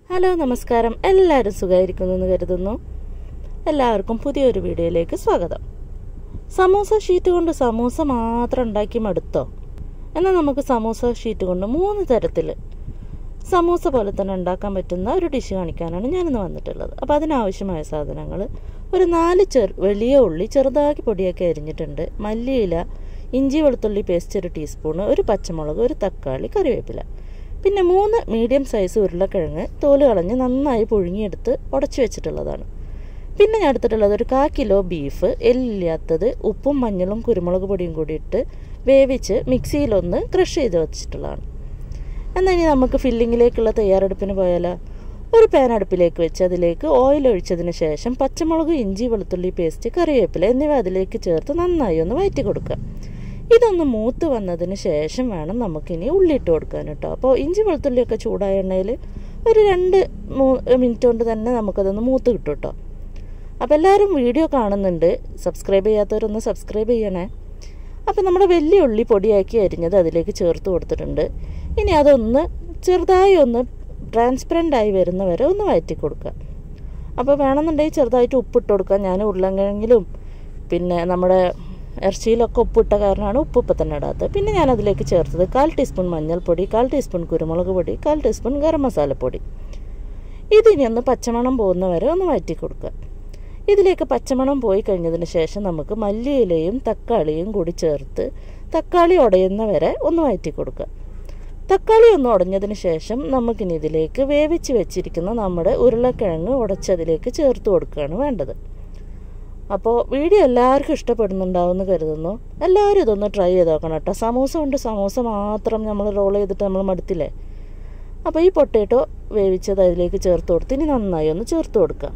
hello നമസ്കാരം എല്ലാവരും സുഖമായിരിക്കുന്നു എന്ന് കരുതുന്നു എല്ലാവർക്കും പുതിയൊരു വീഡിയോയിലേക്ക് സ്വാഗതം സമൂസ ഷീറ്റ് കൊണ്ട് സമൂസ മാത്രം ഉണ്ടാക്കി മടുത്തോ എന്നാൽ നമുക്ക് സമൂസ ഷീറ്റ് കൊണ്ട് മൂന്ന് തരത്തിൽ സമൂസ പോലെ തന്നെ ഉണ്ടാക്കാൻ പറ്റുന്ന ഒരു ഡിഷ് കാണിക്കാനാണ് ഞാനിന്ന് വന്നിട്ടുള്ളത് അപ്പോൾ അതിനാവശ്യമായ സാധനങ്ങൾ ഒരു നാല് ചെറു വലിയ ഉള്ളി ചെറുതാക്കി പൊടിയാക്കി അരിഞ്ഞിട്ടുണ്ട് മല്ലിയില ഇഞ്ചി വെളുത്തുള്ളി പേസ്റ്റ് ഒരു ടീസ്പൂണ് ഒരു പച്ചമുളക് ഒരു തക്കാളി കറിവേപ്പില പിന്നെ മൂന്ന് മീഡിയം സൈസ് ഉരുളക്കിഴങ്ങ് തോല് കളഞ്ഞ് നന്നായി പുഴുങ്ങിയെടുത്ത് ഉടച്ചു വെച്ചിട്ടുള്ളതാണ് പിന്നെ ഞാൻ എടുത്തിട്ടുള്ളത് ഒരു കാ കിലോ ബീഫ് എല്ലില്ലാത്തത് ഉപ്പും മഞ്ഞളും കുരുമുളക് പൊടിയും കൂടി ഇട്ട് വേവിച്ച് മിക്സിയിലൊന്ന് ക്രഷ് ചെയ്ത് വെച്ചിട്ടുള്ളതാണ് എന്നാൽ ഇനി നമുക്ക് ഫില്ലിങ്ങിലേക്കുള്ള തയ്യാറെടുപ്പിന് പോയാലോ ഒരു പാൻ അടുപ്പിലേക്ക് വെച്ച് അതിലേക്ക് ഓയിൽ ഒഴിച്ചതിന് ശേഷം പച്ചമുളക് ഇഞ്ചി വെളുത്തുള്ളി പേസ്റ്റ് കറിവേപ്പില എന്നിവ അതിലേക്ക് ചേർത്ത് നന്നായി ഒന്ന് വഴറ്റി കൊടുക്കുക ഇതൊന്ന് മൂത്ത് വന്നതിന് ശേഷം വേണം നമുക്കിനി ഉള്ളിയിട്ട് കൊടുക്കാൻ കേട്ടോ അപ്പോൾ ഇഞ്ചി വെളുത്തുള്ളിയൊക്കെ ചൂടായ എണ്ണയിൽ ഒരു രണ്ട് മൂ മിനിറ്റ് കൊണ്ട് തന്നെ നമുക്കതൊന്ന് മൂത്ത് കിട്ടും കേട്ടോ അപ്പോൾ എല്ലാവരും വീഡിയോ കാണുന്നുണ്ട് സബ്സ്ക്രൈബ് ചെയ്യാത്തവരൊന്ന് സബ്സ്ക്രൈബ് ചെയ്യണേ അപ്പോൾ നമ്മുടെ വലിയ ഉള്ളി പൊടിയാക്കി അരിഞ്ഞത് അതിലേക്ക് ചേർത്ത് കൊടുത്തിട്ടുണ്ട് ഇനി അതൊന്ന് ചെറുതായി ഒന്ന് ട്രാൻസ്പെറൻ്റ് ആയി വരുന്ന വരെ ഒന്ന് വഴറ്റി കൊടുക്കുക അപ്പോൾ വേണമെന്നുണ്ടെങ്കിൽ ചെറുതായിട്ട് ഉപ്പിട്ട് കൊടുക്കുക ഞാൻ ഉരുളങ്കിഴങ്ങിലും പിന്നെ നമ്മുടെ ഇറച്ചിയിലൊക്കെ ഉപ്പിട്ട കാരണമാണ് ഉപ്പ് ഇപ്പം തന്നെ ഇടാത്തത് പിന്നെ ഞാൻ അതിലേക്ക് ചേർത്തത് കാൽ ടീസ്പൂൺ മഞ്ഞൾപ്പൊടി കാൽ ടീസ്പൂൺ കുരുമുളക് പൊടി കാൽ ടീസ്പൂൺ ഗരം മസാലപ്പൊടി ഇതിനി ഒന്ന് പച്ചമണം പോകുന്ന വരെ ഒന്ന് വഴറ്റി കൊടുക്കുക ഇതിലേക്ക് പച്ചമണം പോയി കഴിഞ്ഞതിന് ശേഷം നമുക്ക് മല്ലിയിലയും തക്കാളിയും കൂടി ചേർത്ത് തക്കാളി ഉടയുന്ന വരെ ഒന്ന് വഴറ്റി കൊടുക്കുക തക്കാളി ഒന്ന് ഉടഞ്ഞതിന് ശേഷം നമുക്കിനി ഇതിലേക്ക് വേവിച്ച് വെച്ചിരിക്കുന്ന നമ്മുടെ ഉരുളക്കിഴങ്ങ് ഉടച്ചതിലേക്ക് ചേർത്ത് കൊടുക്കുകയാണ് വേണ്ടത് അപ്പോൾ വീഡിയോ എല്ലാവർക്കും ഇഷ്ടപ്പെടുന്നുണ്ടാവുമെന്ന് കരുതുന്നു എല്ലാവരും ഇതൊന്ന് ട്രൈ ചെയ്ത് നോക്കണം കേട്ടോ സമൂസ കൊണ്ട് സമൂസ മാത്രം നമ്മൾ റോൾ ചെയ്തിട്ട് നമ്മൾ മടുത്തില്ലേ അപ്പോൾ ഈ പൊട്ടേറ്റോ വേവിച്ചത് അതിലേക്ക് ചേർത്ത് കൊടുത്ത് ഇനി നന്നായി ഒന്ന് ചേർത്ത് കൊടുക്കുക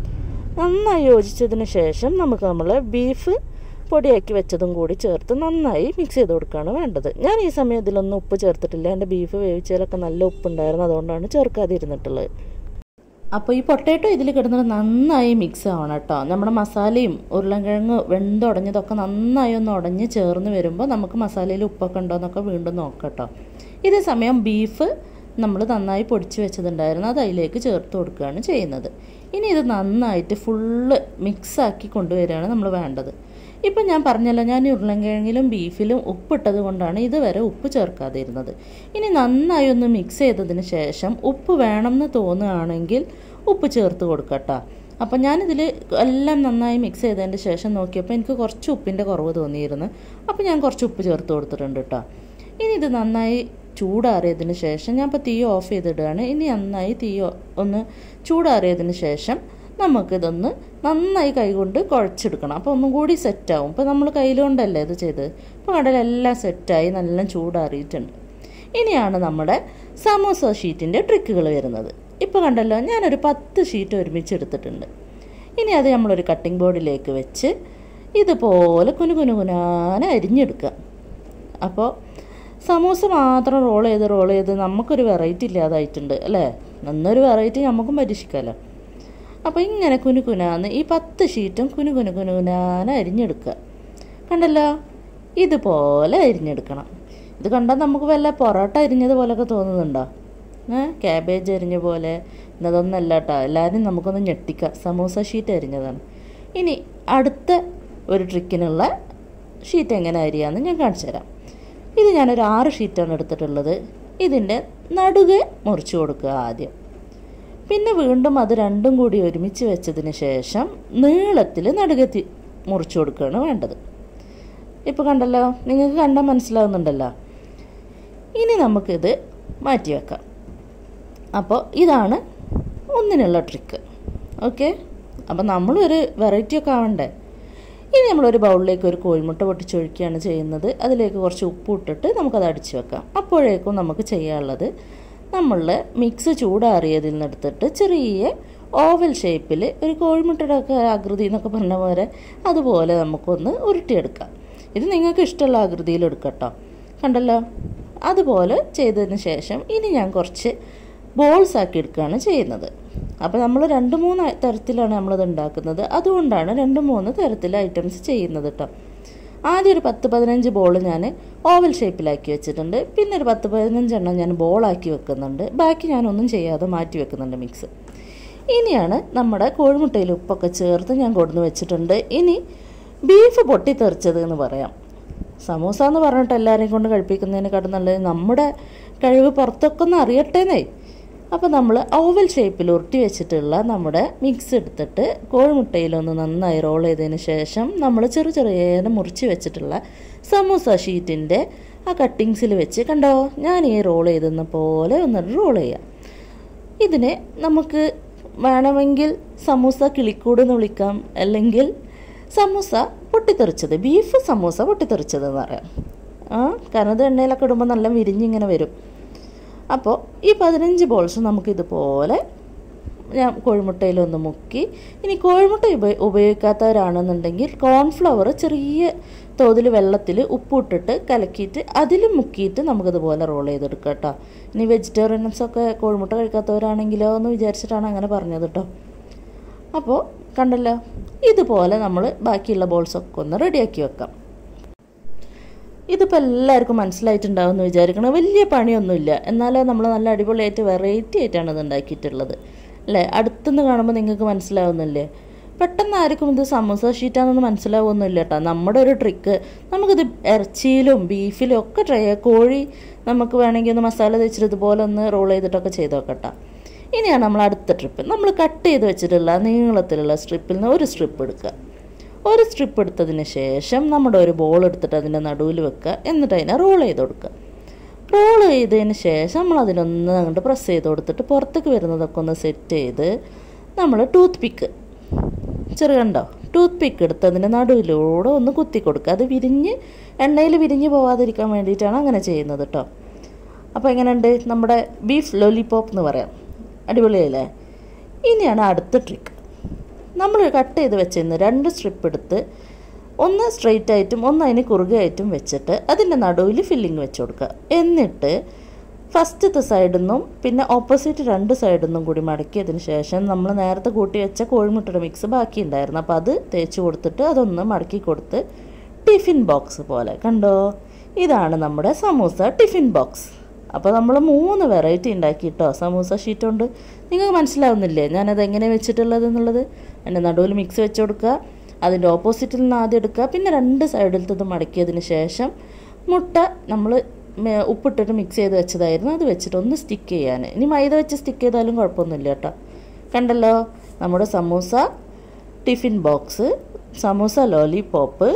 നന്നായി യോജിച്ചതിന് ശേഷം നമുക്ക് നമ്മൾ ബീഫ് പൊടിയാക്കി വെച്ചതും കൂടി ചേർത്ത് നന്നായി മിക്സ് ചെയ്ത് കൊടുക്കുകയാണ് വേണ്ടത് ഞാൻ ഈ സമയം ഇതിലൊന്നും ഉപ്പ് ചേർത്തിട്ടില്ല എൻ്റെ ബീഫ് വേവിച്ചതിലൊക്കെ നല്ല ഉപ്പുണ്ടായിരുന്നു അതുകൊണ്ടാണ് ചേർക്കാതിരുന്നിട്ടുള്ളത് അപ്പോൾ ഈ പൊട്ടേറ്റോ ഇതിൽ കിടന്നിട്ട് നന്നായി മിക്സ് ആവണം കേട്ടോ നമ്മുടെ മസാലയും ഉരുളൻകിഴങ്ങ് വെന്തുടഞ്ഞതൊക്കെ നന്നായി ഒന്ന് ഉടഞ്ഞ് ചേർന്ന് വരുമ്പോൾ നമുക്ക് മസാലയിൽ ഉപ്പൊക്കെ ഉണ്ടോ എന്നൊക്കെ വീണ്ടും നോക്കാം കേട്ടോ ഇതേ സമയം ബീഫ് നമ്മൾ നന്നായി പൊടിച്ച് വെച്ചതുണ്ടായിരുന്നു അത് അതിലേക്ക് ചേർത്ത് കൊടുക്കുകയാണ് ചെയ്യുന്നത് ഇനി ഇത് നന്നായിട്ട് ഫുള്ള് മിക്സാക്കി കൊണ്ടുവരികയാണ് നമ്മൾ വേണ്ടത് ഇപ്പം ഞാൻ പറഞ്ഞല്ലോ ഞാൻ ഉരുളൻകിഴങ്ങിലും ബീഫിലും ഉപ്പിട്ടത് കൊണ്ടാണ് ഇതുവരെ ഉപ്പ് ചേർക്കാതിരുന്നത് ഇനി നന്നായി ഒന്ന് മിക്സ് ചെയ്തതിന് ശേഷം ഉപ്പ് വേണമെന്ന് തോന്നുകയാണെങ്കിൽ ഉപ്പ് ചേർത്ത് കൊടുക്കട്ടോ അപ്പം ഞാനിതിൽ എല്ലാം നന്നായി മിക്സ് ചെയ്തതിന് ശേഷം നോക്കിയപ്പോൾ എനിക്ക് കുറച്ച് ഉപ്പിൻ്റെ കുറവ് തോന്നിയിരുന്നു അപ്പോൾ ഞാൻ കുറച്ച് ഉപ്പ് ചേർത്ത് കൊടുത്തിട്ടുണ്ട് കേട്ടോ ഇനി ഇത് നന്നായി ചൂടാറിയതിന് ശേഷം ഞാൻ ഇപ്പോൾ തീ ഓഫ് ചെയ്തിടുകയാണ് ഇനി നന്നായി തീ ഒന്ന് ചൂടാറിയതിന് ശേഷം നമുക്കിതൊന്ന് നന്നായി കൈകൊണ്ട് കുഴച്ചെടുക്കണം അപ്പോൾ ഒന്നും കൂടി സെറ്റാവും ഇപ്പോൾ നമ്മൾ കയ്യിൽ കൊണ്ടല്ലേ ഇത് ചെയ്തത് ഇപ്പോൾ കടലെല്ലാം സെറ്റായി നല്ല ചൂടാറിയിട്ടുണ്ട് ഇനിയാണ് നമ്മുടെ സമോസ ഷീറ്റിൻ്റെ ട്രിക്കുകൾ വരുന്നത് ഇപ്പോൾ കണ്ടല്ലോ ഞാനൊരു പത്ത് ഷീറ്റ് ഒരുമിച്ച് എടുത്തിട്ടുണ്ട് ഇനി അത് നമ്മളൊരു കട്ടിംഗ് ബോർഡിലേക്ക് വെച്ച് ഇതുപോലെ കുനു കുനു കുനാന അരിഞ്ഞെടുക്കുക അപ്പോൾ സമൂസ മാത്രം റോൾ ചെയ്ത് റോൾ ചെയ്ത് നമുക്കൊരു വെറൈറ്റി ഇല്ലാതായിട്ടുണ്ട് അല്ലേ നന്നൊരു വെറൈറ്റി നമുക്കും പരീക്ഷിക്കാമല്ലോ അപ്പോൾ ഇങ്ങനെ കുനു കുനാന്ന് ഈ പത്ത് ഷീറ്റും കുനു കുനു കുനുകുനാന്ന് അരിഞ്ഞെടുക്കുക കണ്ടല്ലോ ഇതുപോലെ അരിഞ്ഞെടുക്കണം ഇത് കണ്ടാൽ നമുക്ക് വല്ല പൊറോട്ട അരിഞ്ഞത് പോലെയൊക്കെ തോന്നുന്നുണ്ടോ ഏ ക്യാബേജ് അരിഞ്ഞ പോലെ ഇന്നതൊന്നല്ല കേട്ടോ എല്ലാവരും നമുക്കൊന്ന് ഞെട്ടിക്കാം സമൂസ ഷീറ്റ് അരിഞ്ഞതാണ് ഇനി അടുത്ത ഒരു ട്രിക്കിനുള്ള ഷീറ്റ് എങ്ങനെ അരിയാമെന്ന് ഞാൻ കാണിച്ചു തരാം ഇത് ഞാനൊരു ആറ് ഷീറ്റാണ് എടുത്തിട്ടുള്ളത് ഇതിൻ്റെ നടുകെ മുറിച്ച് കൊടുക്കുക ആദ്യം പിന്നെ വീണ്ടും അത് രണ്ടും കൂടി ഒരുമിച്ച് വെച്ചതിന് ശേഷം നീളത്തിൽ നടുകെത്തി മുറിച്ച് കൊടുക്കുകയാണ് വേണ്ടത് ഇപ്പോൾ കണ്ടല്ലോ നിങ്ങൾക്ക് കണ്ടാൽ മനസ്സിലാവുന്നുണ്ടല്ലോ ഇനി നമുക്കിത് മാറ്റി വെക്കാം അപ്പോൾ ഇതാണ് ഒന്നിനുള്ള ട്രിക്ക് ഓക്കെ അപ്പോൾ നമ്മളൊരു വെറൈറ്റി ഒക്കെ ആവണ്ടേ ഇനി നമ്മളൊരു ബൗളിലേക്ക് ഒരു കോഴിമുട്ട പൊട്ടിച്ചൊഴിക്കുകയാണ് ചെയ്യുന്നത് അതിലേക്ക് കുറച്ച് ഉപ്പ് ഇട്ടിട്ട് നമുക്കത് അടിച്ചു വെക്കാം അപ്പോഴേക്കും നമുക്ക് ചെയ്യാനുള്ളത് നമ്മൾ മിക്സ് ചൂടാറിയതിൽ നിന്ന് എടുത്തിട്ട് ചെറിയ ഓവൽ ഷേപ്പിൽ ഒരു കോഴിമുട്ടയുടെ ഒക്കെ ആകൃതി എന്നൊക്കെ പറഞ്ഞ പോലെ അതുപോലെ നമുക്കൊന്ന് ഉരുട്ടിയെടുക്കാം ഇത് നിങ്ങൾക്ക് ഇഷ്ടമുള്ള ആകൃതിയിൽ എടുക്കട്ടോ കണ്ടല്ലോ അതുപോലെ ചെയ്തതിന് ശേഷം ഇനി ഞാൻ കുറച്ച് ബോൾസ് ആക്കി എടുക്കുകയാണ് ചെയ്യുന്നത് അപ്പോൾ നമ്മൾ രണ്ട് മൂന്ന് തരത്തിലാണ് നമ്മളിത് ഉണ്ടാക്കുന്നത് അതുകൊണ്ടാണ് രണ്ട് മൂന്ന് തരത്തിൽ ഐറ്റംസ് ചെയ്യുന്നത് കേട്ടോ ആദ്യം ഒരു പത്ത് പതിനഞ്ച് ബോൾ ഞാൻ ഓവൽ ഷേപ്പിലാക്കി വെച്ചിട്ടുണ്ട് പിന്നെ ഒരു പത്ത് പതിനഞ്ചെണ്ണം ഞാൻ ബോളാക്കി വെക്കുന്നുണ്ട് ബാക്കി ഞാനൊന്നും ചെയ്യാതെ മാറ്റി വെക്കുന്നുണ്ട് മിക്സ് ഇനിയാണ് നമ്മുടെ കോഴിമുട്ടയിൽ ഉപ്പൊക്കെ ചേർത്ത് ഞാൻ കൊടുന്ന് വെച്ചിട്ടുണ്ട് ഇനി ബീഫ് പൊട്ടിത്തെറിച്ചത് എന്ന് പറയാം സമൂസ എന്ന് പറഞ്ഞിട്ട് എല്ലാവരെയും കൊണ്ട് കഴിപ്പിക്കുന്നതിനെക്കാട്ടും നല്ലത് നമ്മുടെ കഴിവ് പുറത്തൊക്കെ ഒന്ന് അറിയട്ടേന്നേ അപ്പോൾ നമ്മൾ ഓവൽ ഷേപ്പിൽ ഉരുട്ടി വെച്ചിട്ടുള്ള നമ്മുടെ മിക്സ് എടുത്തിട്ട് കോഴിമുട്ടയിലൊന്ന് നന്നായി റോൾ ചെയ്തതിന് ശേഷം നമ്മൾ ചെറു ചെറിയ മുറിച്ച് വെച്ചിട്ടുള്ള സമൂസ ഷീറ്റിൻ്റെ ആ കട്ടിങ്സിൽ വെച്ച് കണ്ടോ ഞാൻ ഈ റോൾ ചെയ്തെന്ന പോലെ ഒന്ന് റോൾ ചെയ്യാം ഇതിനെ നമുക്ക് വേണമെങ്കിൽ സമൂസ കിളിക്കൂട് എന്ന് വിളിക്കാം അല്ലെങ്കിൽ സമൂസ പൊട്ടിത്തെറിച്ചത് ബീഫ് സമൂസ പൊട്ടിത്തെറിച്ചത് എന്ന് പറയാം ആ കാരണം ഇത് എണ്ണയിലൊക്കെ ഇടുമ്പോൾ നല്ല വിരിഞ്ഞിങ്ങനെ വരും അപ്പോൾ ഈ പതിനഞ്ച് ബോൾസ് നമുക്കിതുപോലെ ഞാൻ കോഴിമുട്ടയിലൊന്ന് മുക്കി ഇനി കോഴിമുട്ട ഉപ ഉപയോഗിക്കാത്തവരാണെന്നുണ്ടെങ്കിൽ കോൺഫ്ലവർ ചെറിയ തോതിൽ വെള്ളത്തിൽ ഉപ്പിട്ടിട്ട് കലക്കിയിട്ട് അതിൽ മുക്കിയിട്ട് നമുക്കതുപോലെ റോൾ ചെയ്തെടുക്കാം കേട്ടോ ഇനി വെജിറ്റേറിയൻസ് ഒക്കെ കോഴിമുട്ട കഴിക്കാത്തവരാണെങ്കിലോ എന്ന് വിചാരിച്ചിട്ടാണ് അങ്ങനെ പറഞ്ഞത് കേട്ടോ അപ്പോൾ കണ്ടല്ലോ ഇതുപോലെ നമ്മൾ ബാക്കിയുള്ള ബോൾസൊക്കെ ഒന്ന് റെഡിയാക്കി വെക്കാം ഇതിപ്പോൾ എല്ലാവർക്കും മനസ്സിലായിട്ടുണ്ടാവും എന്ന് വിചാരിക്കണം വലിയ പണിയൊന്നുമില്ല എന്നാലോ നമ്മൾ നല്ല അടിപൊളിയായിട്ട് വെറൈറ്റി ആയിട്ടാണ് ഇത് ഉണ്ടാക്കിയിട്ടുള്ളത് അല്ലേ അടുത്തുനിന്ന് കാണുമ്പോൾ നിങ്ങൾക്ക് മനസ്സിലാവുന്നില്ലേ പെട്ടെന്ന് ആർക്കും ഇത് സമൂസ ഷീറ്റാണെന്ന് മനസ്സിലാവുമൊന്നുമില്ല കേട്ടോ നമ്മുടെ ഒരു ട്രിക്ക് നമുക്കിത് ഇറച്ചിയിലും ബീഫിലും ഒക്കെ ട്രൈ ചെയ്യാം കോഴി നമുക്ക് വേണമെങ്കിൽ ഒന്ന് മസാല തേച്ചിട്ട് ഇതുപോലെ ഒന്ന് റോൾ ചെയ്തിട്ടൊക്കെ ചെയ്ത് നോക്കട്ടോ ഇനിയാണ് നമ്മൾ അടുത്ത ട്രിപ്പ് നമ്മൾ കട്ട് ചെയ്ത് വെച്ചിട്ടുള്ള നീളത്തിലുള്ള സ്ട്രിപ്പിൽ നിന്ന് ഒരു സ്ട്രിപ്പ് എടുക്കുക ഒരു സ്ട്രിപ്പ് എടുത്തതിന് ശേഷം നമ്മുടെ ഒരു ബോൾ എടുത്തിട്ട് അതിൻ്റെ നടുവിൽ വെക്കുക എന്നിട്ട് അതിനെ റോൾ ചെയ്ത് കൊടുക്കുക റോൾ ചെയ്തതിന് ശേഷം നമ്മൾ അതിനൊന്ന് അങ്ങോട്ട് പ്രസ് ചെയ്ത് കൊടുത്തിട്ട് പുറത്തേക്ക് വരുന്നതൊക്കെ ഒന്ന് സെറ്റ് ചെയ്ത് നമ്മൾ ടൂത്ത് പിക്ക് ചെറുകണ്ടോ ടൂത്ത് പിക്ക് എടുത്ത് അതിൻ്റെ നടുവിലൂടെ ഒന്ന് കുത്തി കൊടുക്കുക അത് വിരിഞ്ഞ് എണ്ണയിൽ വിരിഞ്ഞ് പോവാതിരിക്കാൻ വേണ്ടിയിട്ടാണ് അങ്ങനെ ചെയ്യുന്നത് കേട്ടോ അപ്പോൾ എങ്ങനെയുണ്ട് നമ്മുടെ ബീഫ് ലോലിപോപ്പ് എന്ന് പറയാം അടിപൊളിയല്ലേ ഇനിയാണ് അടുത്ത ട്രിക്ക് നമ്മൾ കട്ട് ചെയ്ത് വെച്ചിരുന്ന് രണ്ട് സ്ട്രിപ്പ് എടുത്ത് ഒന്ന് സ്ട്രെയിറ്റ് ആയിട്ടും ഒന്ന് അതിന് കുറുകയായിട്ടും വെച്ചിട്ട് അതിൻ്റെ നടുവിൽ ഫില്ലിങ് വെച്ച് കൊടുക്കുക എന്നിട്ട് ഫസ്റ്റത്തെ സൈഡിൽ നിന്നും പിന്നെ ഓപ്പോസിറ്റ് രണ്ട് സൈഡിൽ നിന്നും കൂടി മടക്കിയതിന് ശേഷം നമ്മൾ നേരത്തെ കൂട്ടി വെച്ച കോഴിമുട്ടയുടെ മിക്സ് ബാക്കി ഉണ്ടായിരുന്നു അപ്പോൾ അത് തേച്ച് കൊടുത്തിട്ട് അതൊന്ന് മടക്കി കൊടുത്ത് ടിഫിൻ ബോക്സ് പോലെ കണ്ടോ ഇതാണ് നമ്മുടെ സമൂസ ടിഫിൻ ബോക്സ് അപ്പോൾ നമ്മൾ മൂന്ന് വെറൈറ്റി ഉണ്ടാക്കിയിട്ടോ സമൂസ ഷീറ്റ് കൊണ്ട് നിങ്ങൾക്ക് മനസ്സിലാവുന്നില്ലേ ഞാനത് എങ്ങനെ വെച്ചിട്ടുള്ളത് എന്നുള്ളത് അതിൻ്റെ നടുവിൽ മിക്സ് വെച്ച് കൊടുക്കുക അതിൻ്റെ ഓപ്പോസിറ്റിൽ നിന്ന് ആദ്യം എടുക്കുക പിന്നെ രണ്ട് സൈഡിലത്തത് മടക്കിയതിന് ശേഷം മുട്ട നമ്മൾ ഉപ്പിട്ടിട്ട് മിക്സ് ചെയ്ത് വെച്ചതായിരുന്നു അത് വെച്ചിട്ട് ഒന്ന് സ്റ്റിക്ക് ചെയ്യാൻ ഇനി മൈദ വെച്ച് സ്റ്റിക്ക് ചെയ്താലും കുഴപ്പമൊന്നുമില്ല കേട്ടോ കണ്ടല്ലോ നമ്മുടെ samosa tiffin box samosa lollipop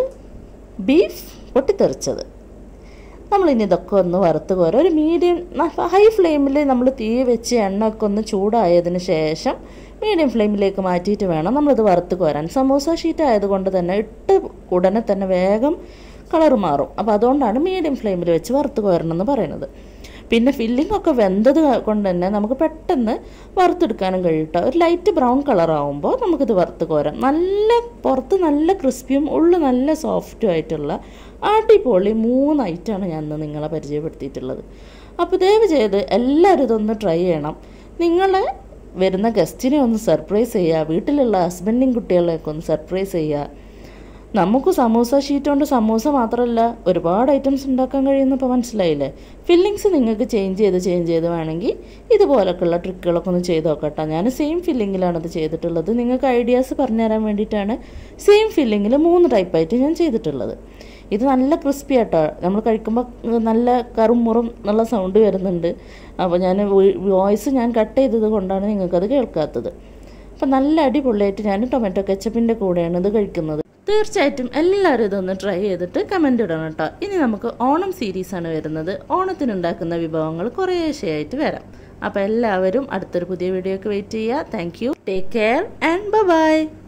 beef പൊട്ടിത്തെറിച്ചത് നമ്മളിനി ഇതൊക്കെ ഒന്ന് വറുത്ത് കോരാം ഒരു മീഡിയം ഹൈ ഫ്ലെയിമിൽ നമ്മൾ തീ വെച്ച് എണ്ണ ഒക്കെ ഒന്ന് ചൂടായതിന് ശേഷം മീഡിയം ഫ്ലെയിമിലേക്ക് മാറ്റിയിട്ട് വേണം നമ്മളിത് വറുത്ത് കോരാൻ സമൂസ ഷീറ്റ് ആയതുകൊണ്ട് തന്നെ ഇട്ട് ഉടനെ തന്നെ വേഗം കളർ മാറും അപ്പോൾ അതുകൊണ്ടാണ് മീഡിയം ഫ്ലെയിമിൽ വെച്ച് വറുത്ത് കോരണം എന്ന് പറയുന്നത് പിന്നെ ഫില്ലിംഗ് ഒക്കെ വെന്തത് കൊണ്ട് തന്നെ നമുക്ക് പെട്ടെന്ന് വറുത്തെടുക്കാനും കഴിയട്ടോ ഒരു ലൈറ്റ് ബ്രൗൺ കളർ ആകുമ്പോൾ നമുക്കിത് വറുത്ത് കോരാം നല്ല പുറത്ത് നല്ല ക്രിസ്പിയും ഉള്ളു നല്ല സോഫ്റ്റും ആയിട്ടുള്ള അടിപൊളി മൂന്ന് ഐറ്റമാണ് ഞാൻ ഇന്ന് നിങ്ങളെ പരിചയപ്പെടുത്തിയിട്ടുള്ളത് അപ്പോൾ ദയവ് ചെയ്ത് എല്ലാവരും ഇതൊന്ന് ട്രൈ ചെയ്യണം നിങ്ങളെ വരുന്ന ഗസ്റ്റിനെ ഒന്ന് സർപ്രൈസ് ചെയ്യുക വീട്ടിലുള്ള ഹസ്ബൻഡിനും കുട്ടികളെയൊക്കെ ഒന്ന് സർപ്രൈസ് ചെയ്യുക നമുക്ക് സമൂസ ഷീറ്റ് കൊണ്ട് സമൂസ മാത്രമല്ല ഒരുപാട് ഐറ്റംസ് ഉണ്ടാക്കാൻ കഴിയുന്നപ്പോൾ മനസ്സിലായില്ലേ ഫില്ലിങ്സ് നിങ്ങൾക്ക് ചേഞ്ച് ചെയ്ത് ചേഞ്ച് ചെയ്ത് വേണമെങ്കിൽ ഇതുപോലൊക്കെയുള്ള ട്രിക്കുകളൊക്കെ ഒന്ന് ചെയ്ത് നോക്കട്ടെ ഞാൻ സെയിം ഫില്ലിങ്ങിലാണ് ഇത് ചെയ്തിട്ടുള്ളത് നിങ്ങൾക്ക് ഐഡിയാസ് പറഞ്ഞു തരാൻ വേണ്ടിയിട്ടാണ് സെയിം ഫില്ലിങ്ങിൽ മൂന്ന് ടൈപ്പായിട്ട് ഞാൻ ചെയ്തിട്ടുള്ളത് ഇത് നല്ല ക്രിസ്പി ആട്ടോ നമ്മൾ കഴിക്കുമ്പോൾ നല്ല കറും മുറും എന്നുള്ള സൗണ്ട് വരുന്നുണ്ട് അപ്പോൾ ഞാൻ വോയിസ് ഞാൻ കട്ട് ചെയ്തത് കൊണ്ടാണ് നിങ്ങൾക്കത് കേൾക്കാത്തത് അപ്പം നല്ല അടിപൊളിയായിട്ട് ഞാൻ ടൊമാറ്റോ കെച്ചപ്പിൻ്റെ കൂടെയാണ് ഇത് കഴിക്കുന്നത് തീർച്ചയായിട്ടും എല്ലാവരും ഇതൊന്ന് ട്രൈ ചെയ്തിട്ട് കമൻ്റ് ഇടണം കേട്ടോ ഇനി നമുക്ക് ഓണം സീരീസാണ് വരുന്നത് ഓണത്തിനുണ്ടാക്കുന്ന വിഭവങ്ങൾ കുറേശ്ശെയായിട്ട് വരാം അപ്പോൾ എല്ലാവരും അടുത്തൊരു പുതിയ വീഡിയോക്ക് വെയിറ്റ് ചെയ്യുക thank you take care and by